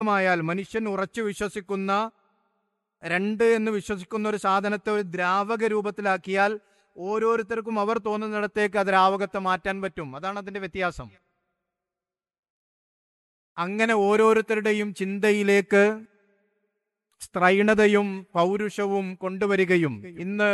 ായാൽ മനുഷ്യൻ ഉറച്ചു വിശ്വസിക്കുന്ന രണ്ട് എന്ന് വിശ്വസിക്കുന്ന ഒരു സാധനത്തെ ഒരു ദ്രാവക രൂപത്തിലാക്കിയാൽ ഓരോരുത്തർക്കും അവർ തോന്നുന്നിടത്തേക്ക് ആ ദ്രാവകത്തെ മാറ്റാൻ പറ്റും അതാണ് അതിന്റെ വ്യത്യാസം അങ്ങനെ ഓരോരുത്തരുടെയും ചിന്തയിലേക്ക് സ്ത്രൈണതയും പൗരുഷവും കൊണ്ടുവരികയും ഇന്ന്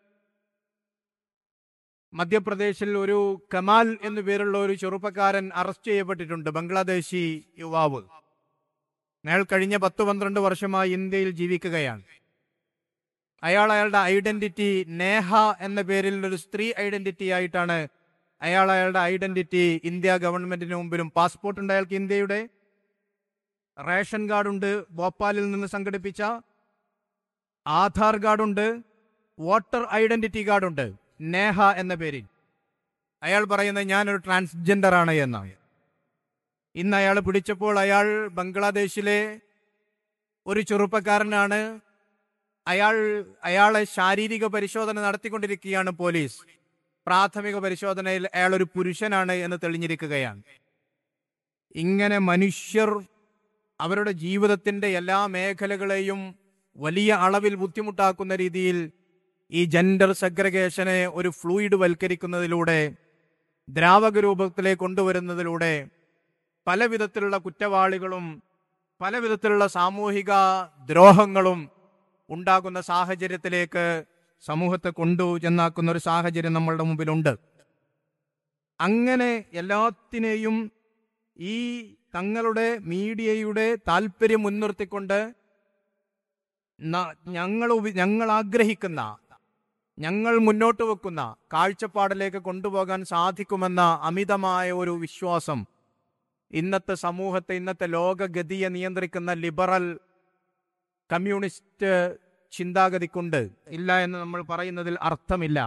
മധ്യപ്രദേശിൽ ഒരു കമാൽ എന്നു പേരുള്ള ഒരു ചെറുപ്പക്കാരൻ അറസ്റ്റ് ചെയ്യപ്പെട്ടിട്ടുണ്ട് ബംഗ്ലാദേശി യുവാവ് അയാൾ കഴിഞ്ഞ പത്ത് പന്ത്രണ്ട് വർഷമായി ഇന്ത്യയിൽ ജീവിക്കുകയാണ് അയാൾ അയാളുടെ ഐഡന്റിറ്റി നേഹ എന്ന പേരിൽ ഒരു സ്ത്രീ ഐഡന്റിറ്റി ആയിട്ടാണ് അയാൾ അയാളുടെ ഐഡന്റിറ്റി ഇന്ത്യ ഗവൺമെന്റിന് മുമ്പിലും പാസ്പോർട്ട് ഉണ്ട് അയാൾക്ക് ഇന്ത്യയുടെ റേഷൻ കാർഡുണ്ട് ഭോപ്പാലിൽ നിന്ന് സംഘടിപ്പിച്ച ആധാർ കാർഡുണ്ട് വോട്ടർ ഐഡന്റിറ്റി കാർഡുണ്ട് നേഹ എന്ന പേരിൽ അയാൾ പറയുന്നത് ഞാനൊരു ട്രാൻസ്ജെൻഡർ ആണ് എന്നാണ് ഇന്ന് അയാൾ പിടിച്ചപ്പോൾ അയാൾ ബംഗ്ലാദേശിലെ ഒരു ചെറുപ്പക്കാരനാണ് അയാൾ അയാളെ ശാരീരിക പരിശോധന നടത്തിക്കൊണ്ടിരിക്കുകയാണ് പോലീസ് പ്രാഥമിക പരിശോധനയിൽ അയാൾ ഒരു പുരുഷനാണ് എന്ന് തെളിഞ്ഞിരിക്കുകയാണ് ഇങ്ങനെ മനുഷ്യർ അവരുടെ ജീവിതത്തിന്റെ എല്ലാ മേഖലകളെയും വലിയ അളവിൽ ബുദ്ധിമുട്ടാക്കുന്ന രീതിയിൽ ഈ ജെൻഡർ സെഗ്രഗേഷനെ ഒരു ഫ്ലൂയിഡ് വൽക്കരിക്കുന്നതിലൂടെ ദ്രാവക രൂപത്തിലേക്ക് കൊണ്ടുവരുന്നതിലൂടെ പല വിധത്തിലുള്ള കുറ്റവാളികളും പല വിധത്തിലുള്ള സാമൂഹിക ദ്രോഹങ്ങളും ഉണ്ടാകുന്ന സാഹചര്യത്തിലേക്ക് സമൂഹത്തെ കൊണ്ടു ചെന്നാക്കുന്ന ഒരു സാഹചര്യം നമ്മളുടെ മുമ്പിലുണ്ട് അങ്ങനെ എല്ലാത്തിനെയും ഈ തങ്ങളുടെ മീഡിയയുടെ താല്പര്യം മുൻനിർത്തിക്കൊണ്ട് ന- ഞങ്ങൾ ഉപ- ഞങ്ങൾ ആഗ്രഹിക്കുന്ന ഞങ്ങൾ മുന്നോട്ട് വെക്കുന്ന കാഴ്ചപ്പാടിലേക്ക് കൊണ്ടുപോകാൻ സാധിക്കുമെന്ന അമിതമായ ഒരു വിശ്വാസം ഇന്നത്തെ സമൂഹത്തെ ഇന്നത്തെ ലോകഗതിയെ നിയന്ത്രിക്കുന്ന ലിബറൽ കമ്മ്യൂണിസ്റ്റ് ചിന്താഗതിക്കുണ്ട് ഇല്ല എന്ന് നമ്മൾ പറയുന്നതിൽ അർത്ഥമില്ല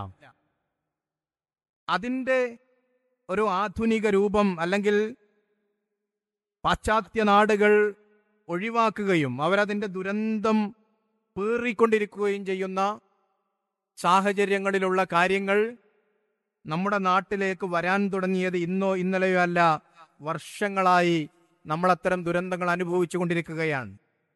അതിൻ്റെ ഒരു ആധുനിക രൂപം അല്ലെങ്കിൽ പാശ്ചാത്യ നാടുകൾ ഒഴിവാക്കുകയും അവരതിൻ്റെ ദുരന്തം പേറിക്കൊണ്ടിരിക്കുകയും ചെയ്യുന്ന സാഹചര്യങ്ങളിലുള്ള കാര്യങ്ങൾ നമ്മുടെ നാട്ടിലേക്ക് വരാൻ തുടങ്ങിയത് ഇന്നോ ഇന്നലെയോ അല്ല വർഷങ്ങളായി നമ്മൾ അത്തരം ദുരന്തങ്ങൾ അനുഭവിച്ചു കൊണ്ടിരിക്കുകയാണ്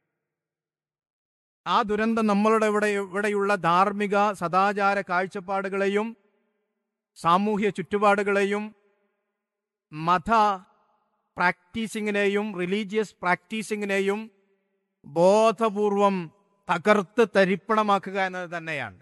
ആ ദുരന്തം നമ്മളുടെ ഇവിടെ ഇവിടെയുള്ള ധാർമ്മിക സദാചാര കാഴ്ചപ്പാടുകളെയും സാമൂഹ്യ ചുറ്റുപാടുകളെയും മത പ്രാക്ടീസിങ്ങിനെയും റിലീജിയസ് പ്രാക്ടീസിങ്ങിനെയും ബോധപൂർവം തകർത്ത് തരിപ്പണമാക്കുക എന്നത് തന്നെയാണ്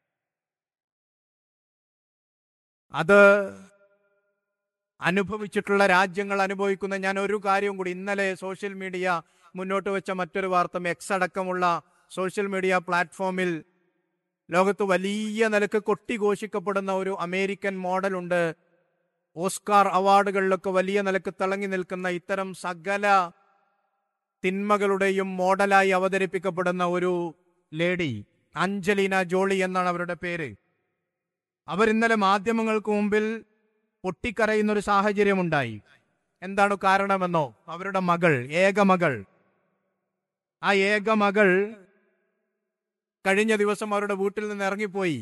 അത് അനുഭവിച്ചിട്ടുള്ള രാജ്യങ്ങൾ അനുഭവിക്കുന്ന ഞാൻ ഒരു കാര്യവും കൂടി ഇന്നലെ സോഷ്യൽ മീഡിയ മുന്നോട്ട് വെച്ച മറ്റൊരു വാർത്ത എക്സ് അടക്കമുള്ള സോഷ്യൽ മീഡിയ പ്ലാറ്റ്ഫോമിൽ ലോകത്ത് വലിയ നിലക്ക് കൊട്ടിഘോഷിക്കപ്പെടുന്ന ഒരു അമേരിക്കൻ മോഡലുണ്ട് ഓസ്കാർ അവാർഡുകളിലൊക്കെ വലിയ നിലക്ക് തിളങ്ങി നിൽക്കുന്ന ഇത്തരം സകല തിന്മകളുടെയും മോഡലായി അവതരിപ്പിക്കപ്പെടുന്ന ഒരു ലേഡി അഞ്ജലീന ജോളി എന്നാണ് അവരുടെ പേര് അവർ ഇന്നലെ മാധ്യമങ്ങൾക്ക് മുമ്പിൽ പൊട്ടിക്കരയുന്ന ഒരു സാഹചര്യമുണ്ടായി എന്താണ് കാരണമെന്നോ അവരുടെ മകൾ ഏക മകൾ ആ ഏക മകൾ കഴിഞ്ഞ ദിവസം അവരുടെ വീട്ടിൽ നിന്ന് ഇറങ്ങിപ്പോയി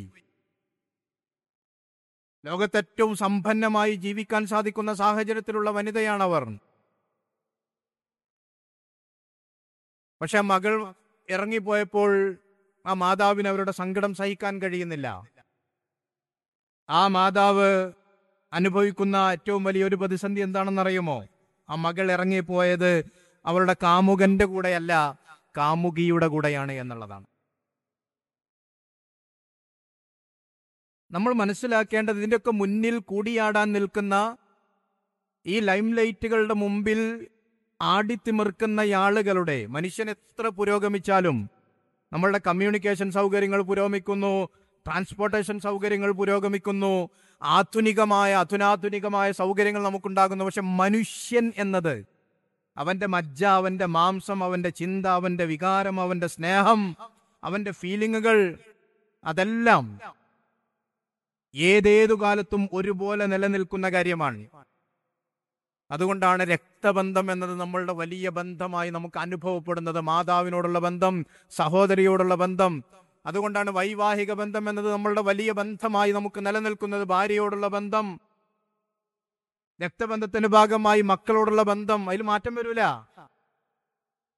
ലോകത്ത് ഏറ്റവും സമ്പന്നമായി ജീവിക്കാൻ സാധിക്കുന്ന സാഹചര്യത്തിലുള്ള വനിതയാണവർ പക്ഷെ ആ മകൾ ഇറങ്ങിപ്പോയപ്പോൾ ആ മാതാവിന് അവരുടെ സങ്കടം സഹിക്കാൻ കഴിയുന്നില്ല ആ മാതാവ് അനുഭവിക്കുന്ന ഏറ്റവും വലിയൊരു പ്രതിസന്ധി എന്താണെന്നറിയുമോ ആ മകൾ ഇറങ്ങിപ്പോയത് അവളുടെ കാമുകന്റെ കൂടെയല്ല കാമുകിയുടെ കൂടെയാണ് എന്നുള്ളതാണ് നമ്മൾ മനസ്സിലാക്കേണ്ടത് ഇതിൻ്റെയൊക്കെ മുന്നിൽ കൂടിയാടാൻ നിൽക്കുന്ന ഈ ലൈം ലൈറ്റുകളുടെ മുമ്പിൽ ആടിത്തിമിർക്കുന്ന ആളുകളുടെ മനുഷ്യൻ എത്ര പുരോഗമിച്ചാലും നമ്മളുടെ കമ്മ്യൂണിക്കേഷൻ സൗകര്യങ്ങൾ പുരോഗമിക്കുന്നു ട്രാൻസ്പോർട്ടേഷൻ സൗകര്യങ്ങൾ പുരോഗമിക്കുന്നു ആധുനികമായ അധുനാധുനികമായ സൗകര്യങ്ങൾ നമുക്കുണ്ടാകുന്നു പക്ഷെ മനുഷ്യൻ എന്നത് അവന്റെ മജ്ജ അവന്റെ മാംസം അവന്റെ ചിന്ത അവന്റെ വികാരം അവന്റെ സ്നേഹം അവന്റെ ഫീലിങ്ങുകൾ അതെല്ലാം ഏതേതു കാലത്തും ഒരുപോലെ നിലനിൽക്കുന്ന കാര്യമാണ് അതുകൊണ്ടാണ് രക്തബന്ധം എന്നത് നമ്മളുടെ വലിയ ബന്ധമായി നമുക്ക് അനുഭവപ്പെടുന്നത് മാതാവിനോടുള്ള ബന്ധം സഹോദരിയോടുള്ള ബന്ധം അതുകൊണ്ടാണ് വൈവാഹിക ബന്ധം എന്നത് നമ്മളുടെ വലിയ ബന്ധമായി നമുക്ക് നിലനിൽക്കുന്നത് ഭാര്യയോടുള്ള ബന്ധം രക്തബന്ധത്തിന്റെ ഭാഗമായി മക്കളോടുള്ള ബന്ധം അതിൽ മാറ്റം വരൂല